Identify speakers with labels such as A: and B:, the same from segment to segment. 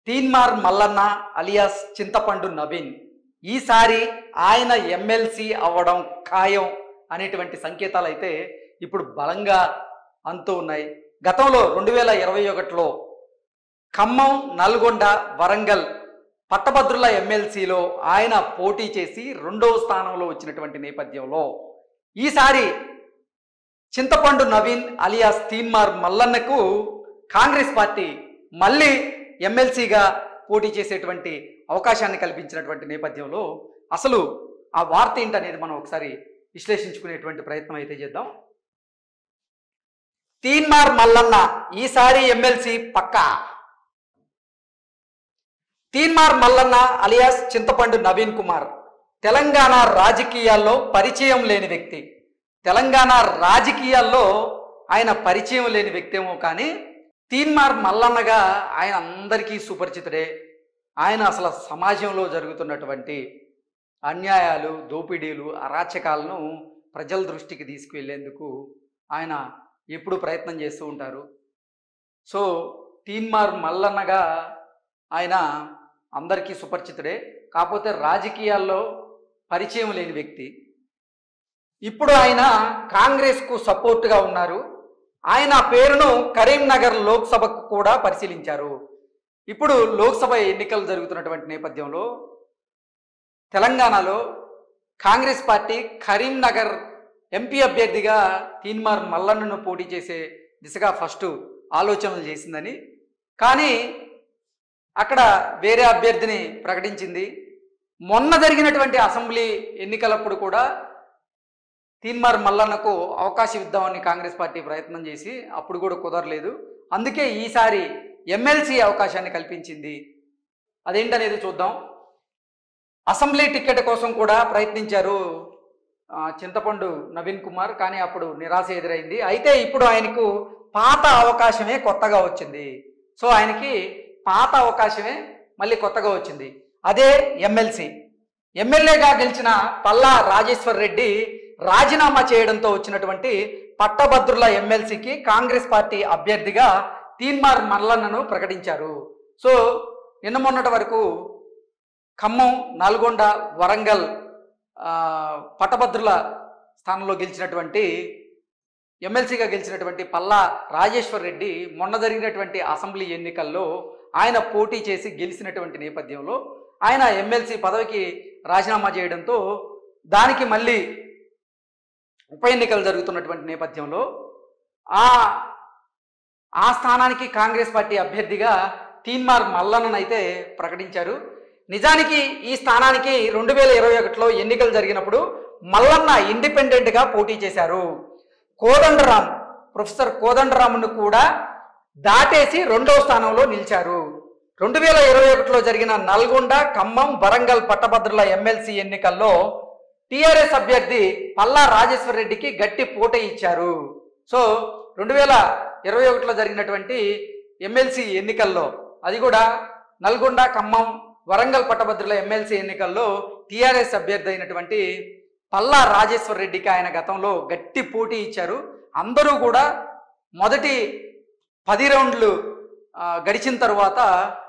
A: Teenmar Mallanna alias Chintapandu Naveen ఈసారి ఆయన MLC అవ్వడం ఖాయం అనేటువంటి సంకేతాలు అయితే ఇప్పుడు బలంగా అంతూ ఉన్నాయి గతంలో రెండు వేల ఇరవై ఒకటిలో ఖమ్మం నల్గొండ వరంగల్ పట్టభద్రుల ఎమ్మెల్సీలో ఆయన పోటీ చేసి రెండవ స్థానంలో వచ్చినటువంటి నేపథ్యంలో ఈసారి చింతపండు నవీన్ అలియాస్ తీన్మార్ మల్లన్నకు కాంగ్రెస్ పార్టీ మళ్ళీ ఎమ్మెల్సీగా పోటీ చేసేటువంటి అవకాశాన్ని కల్పించినటువంటి నేపథ్యంలో అసలు ఆ వార్త ఏంటనేది మనం ఒకసారి విశ్లేషించుకునేటువంటి ప్రయత్నం అయితే చేద్దాం తీన్మార్ మల్లన్న ఈసారి ఎమ్మెల్సీ పక్కా తీన్మార్ మల్లన్న అలియాస్ చింతపండు నవీన్ కుమార్ తెలంగాణ రాజకీయాల్లో పరిచయం లేని వ్యక్తి తెలంగాణ రాజకీయాల్లో ఆయన పరిచయం లేని వ్యక్తి ఏమో కానీ తీన్మార్ మల్లన్నగా ఆయన అందరికీ సుపరిచితుడే ఆయన అసలు సమాజంలో జరుగుతున్నటువంటి అన్యాయాలు దోపిడీలు అరాచకాలను ప్రజల దృష్టికి తీసుకువెళ్ళేందుకు ఆయన ఎప్పుడు ప్రయత్నం చేస్తూ ఉంటారు సో తీన్మార్ మల్లన్నగా ఆయన అందరికీ సుపరిచితుడే కాకపోతే రాజకీయాల్లో పరిచయం లేని వ్యక్తి ఇప్పుడు ఆయన కాంగ్రెస్కు సపోర్ట్గా ఉన్నారు ఆయన పేరును కరీంనగర్ లోక్సభకు కూడా పరిశీలించారు ఇప్పుడు లోక్సభ ఎన్నికలు జరుగుతున్నటువంటి నేపథ్యంలో తెలంగాణలో కాంగ్రెస్ పార్టీ కరీంనగర్ ఎంపీ అభ్యర్థిగా తీన్మార్ మల్లన్నను పోటీ చేసే దిశగా ఫస్ట్ ఆలోచనలు చేసిందని కానీ అక్కడ వేరే అభ్యర్థిని ప్రకటించింది మొన్న జరిగినటువంటి అసెంబ్లీ ఎన్నికలప్పుడు కూడా తీన్మార్ మల్లన్నకు అవకాశం ఇద్దామని కాంగ్రెస్ పార్టీ ప్రయత్నం చేసి అప్పుడు కూడా కుదరలేదు అందుకే ఈసారి ఎమ్మెల్సీ అవకాశాన్ని కల్పించింది అదేంటనేది చూద్దాం అసెంబ్లీ టికెట్ కోసం కూడా ప్రయత్నించారు ఆ, చింతపండు నవీన్ కుమార్ కానీ అప్పుడు నిరాశ ఎదురైంది అయితే ఇప్పుడు ఆయనకు పాత అవకాశమే కొత్తగా వచ్చింది సో ఆయనకి పాత అవకాశమే మళ్ళీ కొత్తగా వచ్చింది అదే ఎమ్మెల్సీ ఎమ్మెల్యేగా గెలిచిన పల్లా రాజేశ్వర్ రెడ్డి రాజీనామా చేయడంతో వచ్చినటువంటి పట్టభద్రుల ఎమ్మెల్సీకి కాంగ్రెస్ పార్టీ అభ్యర్థిగా తీన్మార్ మల్లన్నను ప్రకటించారు సో నిన్న మొన్నటి వరకు ఖమ్మం నల్గొండ వరంగల్ ఆ, పట్టభద్రుల స్థానంలో గెలిచినటువంటి ఎమ్మెల్సీగా గెలిచినటువంటి పల్లా రాజేశ్వర్ రెడ్డి మొన్న జరిగినటువంటి అసెంబ్లీ ఎన్నికల్లో ఆయన పోటీ చేసి గెలిచినటువంటి నేపథ్యంలో ఆయన ఎమ్మెల్సీ పదవికి రాజీనామా చేయడంతో దానికి మళ్ళీ ఉప ఎన్నికలు జరుగుతున్నటువంటి నేపథ్యంలో ఆ ఆ స్థానానికి కాంగ్రెస్ పార్టీ అభ్యర్థిగా తీన్మార్ మల్లన్నను అయితే ప్రకటించారు నిజానికి ఈ స్థానానికి రెండు వేల ఇరవై ఒకటిలో ఎన్నికలు జరిగినప్పుడు మల్లన్న ఇండిపెండెంట్గా పోటీ చేశారు కోదండరాం ప్రొఫెసర్ కోదండరామును కూడా దాటేసి రెండో స్థానంలో నిలిచారు రెండు వేల ఇరవై ఒకటిలో జరిగిన నల్గొండ ఖమ్మం వరంగల్ పట్టభద్రుల ఎమ్మెల్సీ ఎన్నికల్లో టీఆర్ఎస్ అభ్యర్థి పల్లా రాజేశ్వర్ రెడ్డికి గట్టి పోటీ ఇచ్చారు సో రెండు వేల ఇరవై ఒకటిలో జరిగినటువంటి ఎమ్మెల్సీ ఎన్నికల్లో అది కూడా నల్గొండ ఖమ్మం వరంగల్ పట్టభద్రుల ఎమ్మెల్సీ ఎన్నికల్లో టీఆర్ఎస్ అభ్యర్థి అయినటువంటి పల్లా రాజేశ్వర్ రెడ్డికి ఆయన గతంలో గట్టి పోటీ ఇచ్చారు అందరూ కూడా మొదటి పది రౌండ్లు ఆ, గడిచిన తర్వాత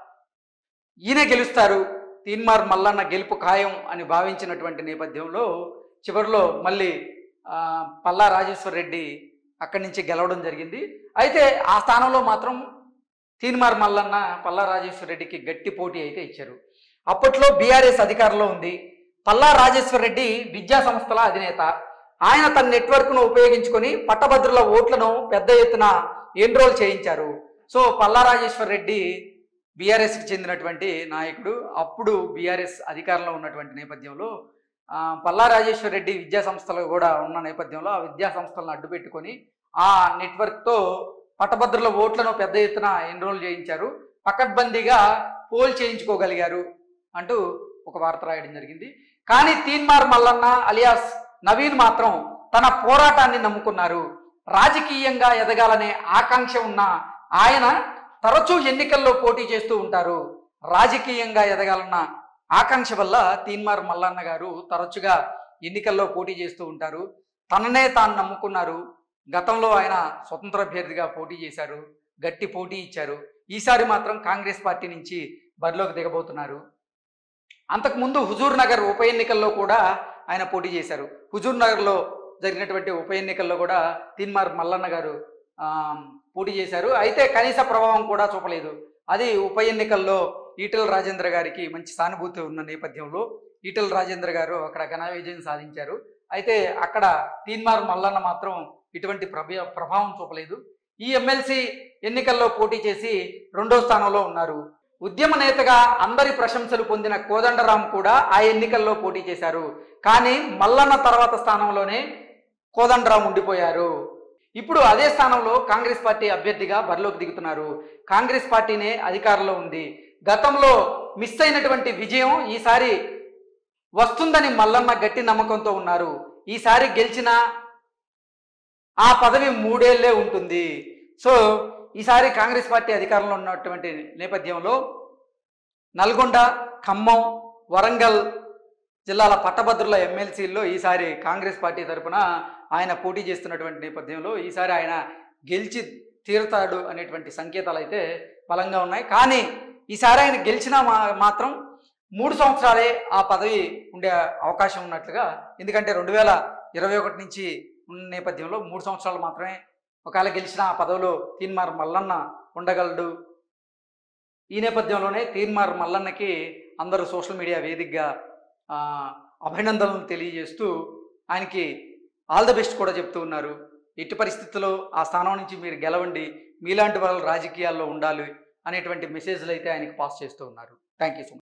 A: ఈయన గెలుస్తారు తీన్మార్ మల్లన్న గెలుపు ఖాయం అని భావించినటువంటి నేపథ్యంలో చివరిలో మళ్ళీ ఆ, పల్లా రాజేశ్వర్ రెడ్డి అక్కడి నుంచి గెలవడం జరిగింది అయితే ఆ స్థానంలో మాత్రం తీన్మార్ మల్లన్న పల్లా రాజేశ్వర్ రెడ్డికి గట్టి పోటీ అయితే ఇచ్చారు అప్పట్లో బీఆర్ఎస్ అధికారంలో ఉంది పల్లా రాజేశ్వర్ రెడ్డి విద్యా సంస్థల అధినేత ఆయన తన నెట్వర్క్ను ఉపయోగించుకొని పట్టభద్రుల ఓట్లను పెద్ద ఎత్తున ఎన్రోల్ చేయించారు సో పల్లా రాజేశ్వర్ రెడ్డి బీఆర్ఎస్కి చెందినటువంటి నాయకుడు అప్పుడు బీఆర్ఎస్ అధికారంలో ఉన్నటువంటి నేపథ్యంలో ఆ, పల్లా రాజేశ్వర్ రెడ్డి విద్యా సంస్థలు కూడా ఉన్న నేపథ్యంలో ఆ విద్యా సంస్థలను అడ్డుపెట్టుకొని ఆ నెట్వర్క్తో పట్టభద్రుల ఓట్లను పెద్ద ఎత్తున ఎన్రోల్ చేయించారు పకడ్బందీగా పోల్ చేయించుకోగలిగారు అంటూ ఒక వార్త రాయడం జరిగింది కానీ తీన్మార్ మల్లన్న అలియాస్ నవీన్ మాత్రం తన పోరాటాన్ని నమ్ముకున్నారు రాజకీయంగా ఎదగాలనే ఆకాంక్ష ఉన్న ఆయన తరచూ ఎన్నికల్లో పోటీ చేస్తూ ఉంటారు రాజకీయంగా ఎదగాలన్న ఆకాంక్ష వల్ల తీన్మార్ మల్లన్న గారు తరచుగా ఎన్నికల్లో పోటీ చేస్తూ ఉంటారు తననే తాను నమ్ముకున్నారు గతంలో ఆయన స్వతంత్ర అభ్యర్థిగా పోటీ చేశారు గట్టి పోటీ ఇచ్చారు ఈసారి మాత్రం కాంగ్రెస్ పార్టీ నుంచి బరిలోకి దిగబోతున్నారు అంతకుముందు హుజూర్ నగర్ ఉప ఎన్నికల్లో కూడా ఆయన పోటీ చేశారు హుజూర్ నగర్లో జరిగినటువంటి ఉప ఎన్నికల్లో కూడా తీన్మార్ మల్లన్న గారు ఆ, పోటీ చేశారు అయితే కనీస ప్రభావం కూడా చూపలేదు అది ఉప ఎన్నికల్లో ఈటెల రాజేంద్ర గారికి మంచి సానుభూతి ఉన్న నేపథ్యంలో ఈటెల రాజేంద్ర గారు అక్కడ ఘన విజయం సాధించారు అయితే అక్కడ తీన్మార్ మల్లన్న మాత్రం ఇటువంటి ప్రభ ప్రభావం చూపలేదు ఈ ఎమ్మెల్సీ ఎన్నికల్లో పోటీ చేసి రెండో స్థానంలో ఉన్నారు ఉద్యమ నేతగా అందరి ప్రశంసలు పొందిన కోదండరాం కూడా ఆ ఎన్నికల్లో పోటీ చేశారు కానీ మల్లన్న తర్వాత స్థానంలోనే కోదండరాం ఉండిపోయారు ఇప్పుడు అదే స్థానంలో కాంగ్రెస్ పార్టీ అభ్యర్థిగా బరిలోకి దిగుతున్నారు కాంగ్రెస్ పార్టీనే అధికారంలో ఉంది గతంలో మిస్ అయినటువంటి విజయం ఈసారి వస్తుందని మల్లన్న గట్టి నమ్మకంతో ఉన్నారు ఈసారి గెలిచిన ఆ పదవి మూడేళ్లే ఉంటుంది సో ఈసారి కాంగ్రెస్ పార్టీ అధికారంలో ఉన్నటువంటి నేపథ్యంలో నల్గొండ ఖమ్మం వరంగల్ జిల్లాల పట్టభద్రుల ఎమ్మెల్సీల్లో ఈసారి కాంగ్రెస్ పార్టీ తరపున ఆయన పోటీ చేస్తున్నటువంటి నేపథ్యంలో ఈసారి ఆయన గెలిచి తీరుతాడు అనేటువంటి సంకేతాలు అయితే బలంగా ఉన్నాయి కానీ ఈసారి ఆయన గెలిచినా మా మాత్రం మూడు సంవత్సరాలే ఆ పదవి ఉండే అవకాశం ఉన్నట్లుగా ఎందుకంటే రెండు వేల ఇరవై ఒకటి నుంచి ఉన్న నేపథ్యంలో మూడు సంవత్సరాలు మాత్రమే ఒకవేళ గెలిచిన ఆ పదవిలో తీన్మార్ మల్లన్న ఉండగలడు ఈ నేపథ్యంలోనే తీన్మార్ మల్లన్నకి అందరూ సోషల్ మీడియా వేదికగా ఆ, అభినందనలు తెలియజేస్తూ ఆయనకి ఆల్ ద బెస్ట్ కూడా చెప్తూ ఉన్నారు ఎట్టి పరిస్థితుల్లో ఆ స్థానం నుంచి మీరు గెలవండి మీలాంటి వాళ్ళు రాజకీయాల్లో ఉండాలి అనేటువంటి మెసేజ్లు అయితే ఆయనకి పాస్ చేస్తూ ఉన్నారు థ్యాంక్ యూ సో మచ్